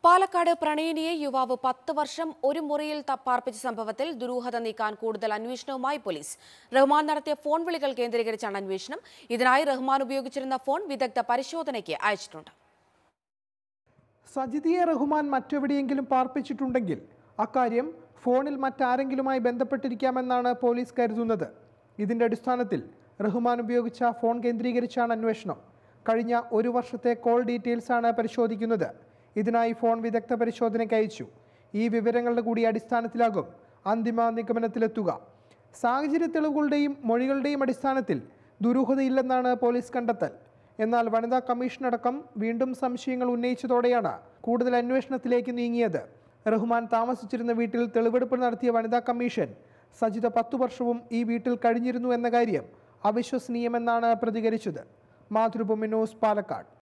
പാലക്കാട് പ്രണയിനിയെ യുവാവ് പത്ത് വർഷം ഒരു മുറിയിൽ ത- പാർപ്പിച്ച സംഭവത്തിൽ ദുരൂഹത നീക്കാൻ കൂടുതൽ അന്വേഷണവുമായി പോലീസ് റഹ്മാൻ നടത്തിയ ഫോൺ വിളികൾ കേന്ദ്രീകരിച്ചാണ് അന്വേഷണം ഇതിനായി റഹ്മാൻ ഉപയോഗിച്ചിരുന്ന ഫോൺ വിദഗ്ധ പരിശോധനയ്ക്ക് അയച്ചിട്ടുണ്ട് സജിദിയെ റഹ്മാൻ മറ്റെവിടെയെങ്കിലും പാർപ്പിച്ചിട്ടുണ്ടെങ്കിൽ അക്കാര്യം ഫോണിൽ മറ്റാരെങ്കിലുമായി ബന്ധപ്പെട്ടിരിക്കാമെന്നാണ് പോലീസ് കരുതുന്നത് ഇതിന്റെ അടിസ്ഥാനത്തിൽ റഹ്മാൻ ഉപയോഗിച്ച ഫോൺ കേന്ദ്രീകരിച്ചാണ് അന്വേഷണം കഴിഞ്ഞ ഒരു വർഷത്തെ കോൾ ഡീറ്റെയിൽസ് ആണ് പരിശോധിക്കുന്നത് ഇതിനായി ഫോൺ വിദഗ്ധ പരിശോധനയ്ക്ക് അയച്ചു ഈ വിവരങ്ങളുടെ കൂടി അടിസ്ഥാനത്തിലാകും അന്തിമ നിഗമനത്തിലെത്തുക സാഹചര്യ തെളിവുകളുടെയും മൊഴികളുടെയും അടിസ്ഥാനത്തിൽ ദുരൂഹതയില്ലെന്നാണ് പോലീസ് കണ്ടെത്തൽ എന്നാൽ വനിതാ കമ്മീഷനടക്കം വീണ്ടും സംശയങ്ങൾ ഉന്നയിച്ചതോടെയാണ് കൂടുതൽ അന്വേഷണത്തിലേക്ക് നീങ്ങിയത് റഹ്മാൻ താമസിച്ചിരുന്ന വീട്ടിൽ തെളിവെടുപ്പ് നടത്തിയ വനിതാ കമ്മീഷൻ സജിത പത്തു വർഷവും ഈ വീട്ടിൽ കഴിഞ്ഞിരുന്നു എന്ന കാര്യം അവിശ്വസനീയമെന്നാണ് പ്രതികരിച്ചത് മാതൃഭൂമി ന്യൂസ് പാലക്കാട്